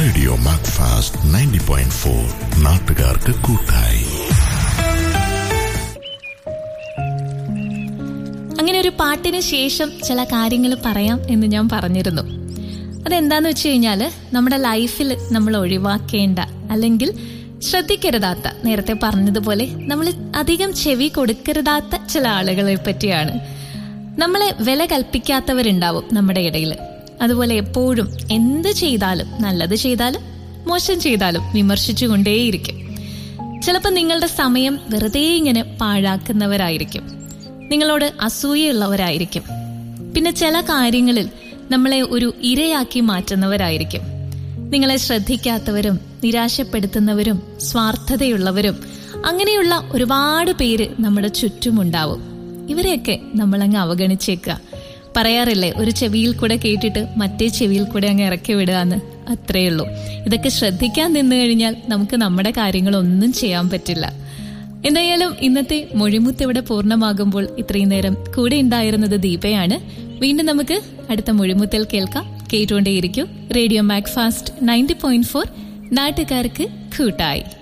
radio Macfast ninety point four നാട്ടുകാർക്ക് കൂട്ടായി അങ്ങനെ ഒരു പാട്ടിന് ശേഷം ചില കാര്യങ്ങൾ പറയാം എന്ന് ഞാൻ പറഞ്ഞിരുന്നു അതെന്താന്ന് വെച്ച് കഴിഞ്ഞാൽ നമ്മുടെ ലൈഫിൽ നമ്മൾ ഒഴിവാക്കേണ്ട അല്ലെങ്കിൽ ശ്രദ്ധിക്കരുതാത്ത നേരത്തെ പറഞ്ഞതുപോലെ നമ്മൾ അധികം ചെവി കൊടുക്കരുതാത്ത ചില ആളുകളെ പറ്റിയാണ് നമ്മളെ വില കൽപ്പിക്കാത്തവരുണ്ടാവും നമ്മുടെ ഇടയിൽ അതുപോലെ എപ്പോഴും എന്ത് ചെയ്താലും നല്ലത് ചെയ്താലും മോശം ചെയ്താലും വിമർശിച്ചുകൊണ്ടേയിരിക്കും ചിലപ്പോൾ നിങ്ങളുടെ സമയം വെറുതെ ഇങ്ങനെ പാഴാക്കുന്നവരായിരിക്കും നിങ്ങളോട് അസൂയുള്ളവരായിരിക്കും പിന്നെ ചില കാര്യങ്ങളിൽ നമ്മളെ ഒരു ഇരയാക്കി മാറ്റുന്നവരായിരിക്കും നിങ്ങളെ ശ്രദ്ധിക്കാത്തവരും നിരാശപ്പെടുത്തുന്നവരും സ്വാർത്ഥതയുള്ളവരും അങ്ങനെയുള്ള ഒരുപാട് പേര് നമ്മുടെ ചുറ്റുമുണ്ടാവും ഇവരെയൊക്കെ നമ്മളങ്ങ് അവഗണിച്ചേക്കുക പറയാറില്ലേ ഒരു ചെവിയിൽ കൂടെ കേട്ടിട്ട് മറ്റേ ചെവിയിൽ കൂടെ അങ്ങ് ഇറക്കി വിടുക എന്ന് അത്രയേ ഉള്ളൂ ഇതൊക്കെ ശ്രദ്ധിക്കാൻ നിന്നു കഴിഞ്ഞാൽ നമുക്ക് നമ്മുടെ കാര്യങ്ങളൊന്നും ചെയ്യാൻ പറ്റില്ല എന്തായാലും ഇന്നത്തെ മൊഴിമുത്ത് ഇവിടെ പൂർണ്ണമാകുമ്പോൾ ഇത്രയും നേരം കൂടെ ഉണ്ടായിരുന്നത് ദീപയാണ് വീണ്ടും നമുക്ക് അടുത്ത മൊഴിമുത്തിൽ കേൾക്കാം കേട്ടുകൊണ്ടേയിരിക്കും radio Macfast ninety point four നാട്ടുകാർക്ക് കൂട്ടായി